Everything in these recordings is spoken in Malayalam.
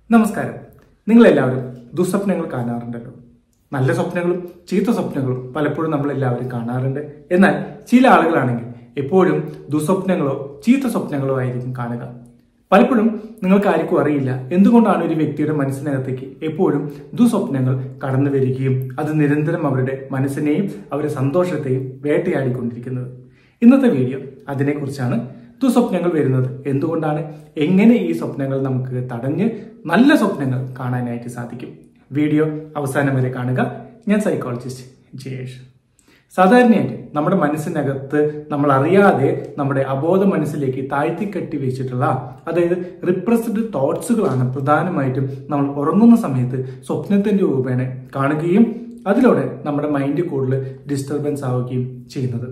നമസ്കാരം നിങ്ങളെല്ലാവരും ദുസ്വപ്നങ്ങൾ കാണാറുണ്ടല്ലോ നല്ല സ്വപ്നങ്ങളും ചീത്ത സ്വപ്നങ്ങളും പലപ്പോഴും നമ്മൾ എല്ലാവരും കാണാറുണ്ട് എന്നാൽ ചില ആളുകളാണെങ്കിൽ എപ്പോഴും ദുസ്വപ്നങ്ങളോ ചീത്ത സ്വപ്നങ്ങളോ ആയിരിക്കും കാണുക പലപ്പോഴും നിങ്ങൾക്ക് ആർക്കും അറിയില്ല എന്തുകൊണ്ടാണ് ഒരു വ്യക്തിയുടെ മനസ്സിനകത്തേക്ക് എപ്പോഴും ദുസ്വപ്നങ്ങൾ കടന്നു വരികയും അത് നിരന്തരം അവരുടെ മനസ്സിനെയും അവരുടെ സന്തോഷത്തെയും വേട്ടയാടിക്കൊണ്ടിരിക്കുന്നത് ഇന്നത്തെ വീഡിയോ അതിനെക്കുറിച്ചാണ് ദുസ്വപ്നങ്ങൾ വരുന്നത് എന്തുകൊണ്ടാണ് എങ്ങനെ ഈ സ്വപ്നങ്ങൾ നമുക്ക് തടഞ്ഞ് നല്ല സ്വപ്നങ്ങൾ കാണാനായിട്ട് സാധിക്കും വീഡിയോ അവസാനം വരെ കാണുക ഞാൻ സൈക്കോളജിസ്റ്റ് ജയേഷ് സാധാരണയായിട്ട് നമ്മുടെ മനസ്സിനകത്ത് നമ്മൾ അറിയാതെ നമ്മുടെ അബോധ മനസ്സിലേക്ക് താഴ്ത്തിക്കെട്ടി വെച്ചിട്ടുള്ള അതായത് റിപ്രസ്ഡ് തോട്ട്സുകളാണ് പ്രധാനമായിട്ടും നമ്മൾ ഉറങ്ങുന്ന സമയത്ത് സ്വപ്നത്തിന്റെ രൂപേണ കാണുകയും അതിലൂടെ നമ്മുടെ മൈൻഡ് കൂടുതൽ ഡിസ്റ്റർബൻസ് ആവുകയും ചെയ്യുന്നത്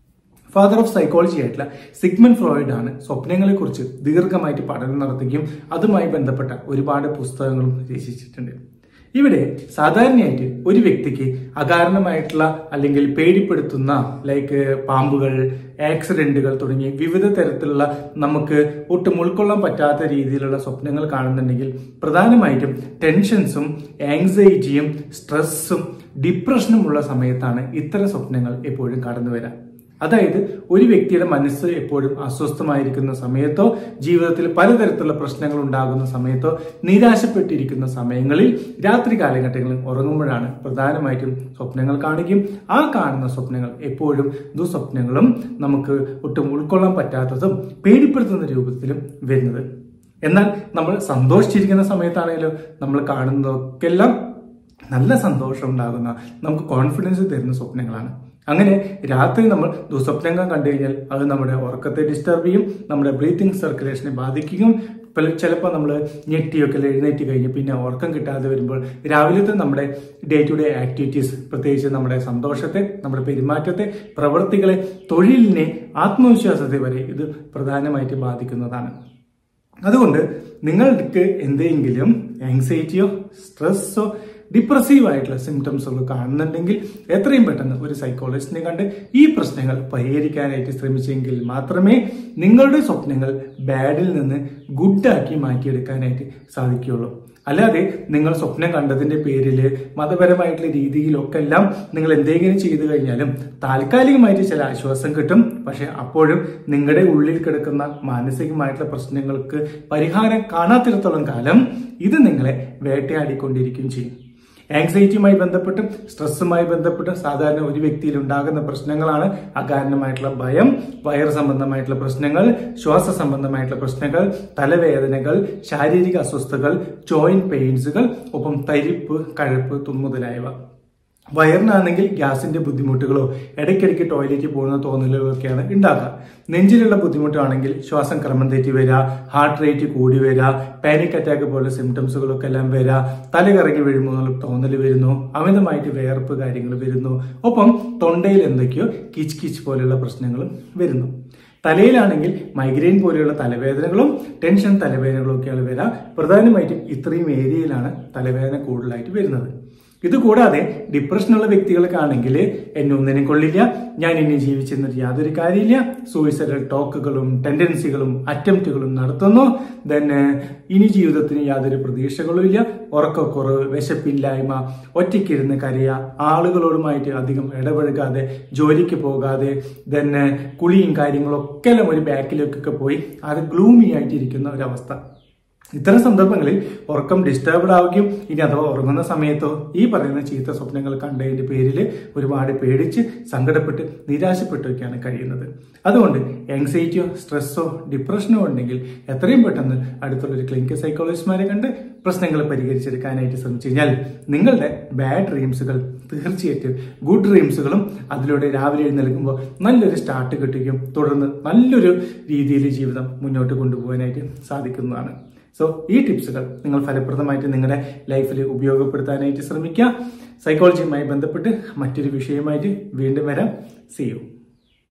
ഫാദർ ഓഫ് സൈക്കോളജി ആയിട്ടുള്ള സിഗ്മൻ ഫ്രോയിഡ് ആണ് സ്വപ്നങ്ങളെ കുറിച്ച് ദീർഘമായിട്ട് പഠനം നടത്തുകയും അതുമായി ബന്ധപ്പെട്ട ഒരുപാട് പുസ്തകങ്ങളും രചിച്ചിട്ടുണ്ട് ഇവിടെ സാധാരണയായിട്ട് ഒരു വ്യക്തിക്ക് അകാരണമായിട്ടുള്ള അല്ലെങ്കിൽ പേടിപ്പെടുത്തുന്ന ലൈക്ക് പാമ്പുകൾ ആക്സിഡന്റുകൾ തുടങ്ങി വിവിധ തരത്തിലുള്ള നമുക്ക് ഒട്ടും ഉൾക്കൊള്ളാൻ പറ്റാത്ത രീതിയിലുള്ള സ്വപ്നങ്ങൾ കാണുന്നുണ്ടെങ്കിൽ പ്രധാനമായിട്ടും ടെൻഷൻസും ആങ്സൈറ്റിയും സ്ട്രെസ്സും ഡിപ്രഷനും ഉള്ള സമയത്താണ് ഇത്തരം സ്വപ്നങ്ങൾ എപ്പോഴും കടന്നു വരാം അതായത് ഒരു വ്യക്തിയുടെ മനസ്സ് എപ്പോഴും അസ്വസ്ഥമായിരിക്കുന്ന സമയത്തോ ജീവിതത്തിൽ പലതരത്തിലുള്ള പ്രശ്നങ്ങൾ ഉണ്ടാകുന്ന സമയത്തോ നിരാശപ്പെട്ടിരിക്കുന്ന സമയങ്ങളിൽ രാത്രി കാലഘട്ടങ്ങളിൽ ഉറങ്ങുമ്പോഴാണ് പ്രധാനമായിട്ടും സ്വപ്നങ്ങൾ കാണുകയും ആ കാണുന്ന സ്വപ്നങ്ങൾ എപ്പോഴും ദുസ്വപ്നങ്ങളും നമുക്ക് ഒട്ടും ഉൾക്കൊള്ളാൻ പറ്റാത്തതും പേടിപ്പെടുത്തുന്ന രൂപത്തിലും വരുന്നത് എന്നാൽ നമ്മൾ സന്തോഷിച്ചിരിക്കുന്ന സമയത്താണെങ്കിലും നമ്മൾ കാണുന്നതൊക്കെല്ലാം നല്ല സന്തോഷം ഉണ്ടാകുന്ന നമുക്ക് കോൺഫിഡൻസ് തരുന്ന സ്വപ്നങ്ങളാണ് അങ്ങനെ രാത്രി നമ്മൾ ദുസ്വപ്നങ്ങൾ കണ്ടു കഴിഞ്ഞാൽ അത് നമ്മുടെ ഉറക്കത്തെ ഡിസ്റ്റർബ് ചെയ്യും നമ്മുടെ ബ്രീത്തിങ് സർക്കുലേഷനെ ബാധിക്കുകയും ചിലപ്പോൾ നമ്മൾ ഞെട്ടിയൊക്കെ എഴുന്നേറ്റ് കഴിഞ്ഞ് പിന്നെ ഉറക്കം കിട്ടാതെ വരുമ്പോൾ രാവിലത്തെ നമ്മുടെ ഡേ ടു ഡേ ആക്ടിവിറ്റീസ് പ്രത്യേകിച്ച് നമ്മുടെ സന്തോഷത്തെ നമ്മുടെ പെരുമാറ്റത്തെ പ്രവൃത്തികളെ തൊഴിലിനെ ആത്മവിശ്വാസത്തെ വരെ ഇത് പ്രധാനമായിട്ട് ബാധിക്കുന്നതാണ് അതുകൊണ്ട് നിങ്ങൾക്ക് എന്തെങ്കിലും ആങ്സൈറ്റിയോ സ്ട്രെസ്സോ ഡിപ്രസീവ് ആയിട്ടുള്ള സിംറ്റംസുകൾ കാണുന്നുണ്ടെങ്കിൽ എത്രയും പെട്ടെന്ന് ഒരു സൈക്കോളജിസ്റ്റിനെ കണ്ട് ഈ പ്രശ്നങ്ങൾ പരിഹരിക്കാനായിട്ട് ശ്രമിച്ചെങ്കിൽ മാത്രമേ നിങ്ങളുടെ സ്വപ്നങ്ങൾ ബാഡിൽ നിന്ന് ഗുഡാക്കി മാറ്റിയെടുക്കാനായിട്ട് സാധിക്കുകയുള്ളൂ അല്ലാതെ നിങ്ങൾ സ്വപ്നം കണ്ടതിന്റെ പേരിൽ മതപരമായിട്ടുള്ള രീതിയിലൊക്കെ എല്ലാം നിങ്ങൾ എന്തെങ്കിലും ചെയ്തു കഴിഞ്ഞാലും താൽക്കാലികമായിട്ട് ചില ആശ്വാസം കിട്ടും പക്ഷെ അപ്പോഴും നിങ്ങളുടെ ഉള്ളിൽ കിടക്കുന്ന മാനസികമായിട്ടുള്ള പ്രശ്നങ്ങൾക്ക് പരിഹാരം കാണാത്തിടത്തോളം കാലം ഇത് നിങ്ങളെ വേട്ടയാടിക്കൊണ്ടിരിക്കുകയും ചെയ്യും ആങ്സൈറ്റിയുമായി ബന്ധപ്പെട്ടും സ്ട്രെസ്സുമായി ബന്ധപ്പെട്ടും സാധാരണ ഒരു വ്യക്തിയിൽ ഉണ്ടാകുന്ന പ്രശ്നങ്ങളാണ് അകാരണമായിട്ടുള്ള ഭയം വയർ സംബന്ധമായിട്ടുള്ള പ്രശ്നങ്ങൾ ശ്വാസ സംബന്ധമായിട്ടുള്ള പ്രശ്നങ്ങൾ തലവേദനകൾ ശാരീരിക അസ്വസ്ഥതകൾ ജോയിന്റ് പെയിൻസുകൾ ഒപ്പം തരിപ്പ് കഴപ്പ് മുതലായവ വയറിനാണെങ്കിൽ ഗ്യാസിന്റെ ബുദ്ധിമുട്ടുകളോ ഇടയ്ക്കിടയ്ക്ക് ടോയ്ലറ്റിൽ പോകുന്ന തോന്നലുകളൊക്കെയാണ് ഉണ്ടാക്കുക നെഞ്ചിലുള്ള ബുദ്ധിമുട്ടാണെങ്കിൽ ശ്വാസം ക്രമം തെറ്റി വരിക ഹാർട്ട് റേറ്റ് കൂടി വരിക പാനിക് അറ്റാക്ക് പോലെ സിംറ്റംസുകളൊക്കെ എല്ലാം വരിക തലകറങ്ങി വീഴുമ്പോൾ തോന്നൽ വരുന്നു അമിതമായിട്ട് വേർപ്പ് കാര്യങ്ങൾ വരുന്നു ഒപ്പം തൊണ്ടയിൽ എന്തൊക്കെയോ കിച്ച് കിച്ച് പോലെയുള്ള പ്രശ്നങ്ങളും വരുന്നു തലയിലാണെങ്കിൽ മൈഗ്രെയിൻ പോലെയുള്ള തലവേദനകളും ടെൻഷൻ തലവേദനകളും ഒക്കെയാണ് വരിക പ്രധാനമായിട്ടും ഇത്രയും ഏരിയയിലാണ് തലവേദന കൂടുതലായിട്ട് വരുന്നത് ഇതുകൂടാതെ ഡിപ്രഷനുള്ള വ്യക്തികൾക്ക് ആണെങ്കിൽ എന്നെ ഒന്നിനെ കൊള്ളില്ല ഞാൻ ഇനി ജീവിച്ചിരുന്നിട്ട് യാതൊരു കാര്യമില്ല സൂയിസൈഡൽ ടോക്കുകളും ടെൻഡൻസികളും അറ്റംപ്റ്റുകളും നടത്തുന്നു ദെൻ ഇനി ജീവിതത്തിന് യാതൊരു പ്രതീക്ഷകളും ഇല്ല ഉറക്കക്കുറവ് വിശപ്പില്ലായ്മ ഒറ്റയ്ക്കിരുന്ന് കരയുക ആളുകളോടുമായിട്ട് അധികം ഇടപഴകാതെ ജോലിക്ക് പോകാതെ ദെൻ കുളിയും കാര്യങ്ങളൊക്കെ എല്ലാം ഒരു ബാക്കിലേക്കൊക്കെ പോയി അത് ഗ്ലൂമി ആയിട്ടിരിക്കുന്ന ഒരവസ്ഥ ഇത്തരം സന്ദർഭങ്ങളിൽ ഉറക്കം ഡിസ്റ്റർബ്ഡ് ആവുകയും ഇനി അഥവാ ഉറങ്ങുന്ന സമയത്തോ ഈ പറയുന്ന ചീത്ത സ്വപ്നങ്ങൾ കണ്ടതിന്റെ പേരിൽ ഒരുപാട് പേടിച്ച് സങ്കടപ്പെട്ട് നിരാശപ്പെട്ടൊക്കെയാണ് കഴിയുന്നത് അതുകൊണ്ട് ആങ്സൈറ്റിയോ സ്ട്രെസ്സോ ഡിപ്രഷനോ ഉണ്ടെങ്കിൽ എത്രയും പെട്ടെന്ന് അടുത്തുള്ള ഒരു ക്ലിനിക്കൽ സൈക്കോളജിസ്റ്റുമാരെ കണ്ട് പ്രശ്നങ്ങൾ പരിഹരിച്ചെടുക്കാനായിട്ട് ശ്രമിച്ചു കഴിഞ്ഞാൽ നിങ്ങളുടെ ബാഡ് ഡ്രീംസുകൾ തീർച്ചയായിട്ടും ഗുഡ് ഡ്രീംസുകളും അതിലൂടെ രാവിലെ എഴുന്നേൽക്കുമ്പോൾ നല്ലൊരു സ്റ്റാർട്ട് കിട്ടുകയും തുടർന്ന് നല്ലൊരു രീതിയിൽ ജീവിതം മുന്നോട്ട് കൊണ്ടുപോകാനായിട്ട് സാധിക്കുന്നതാണ് സോ ഈ ടിപ്സുകൾ നിങ്ങൾ ഫലപ്രദമായിട്ട് നിങ്ങളുടെ ലൈഫിൽ ഉപയോഗപ്പെടുത്താനായിട്ട് ശ്രമിക്കുക സൈക്കോളജിയുമായി ബന്ധപ്പെട്ട് മറ്റൊരു വിഷയമായിട്ട് വീണ്ടും വരാം സി യു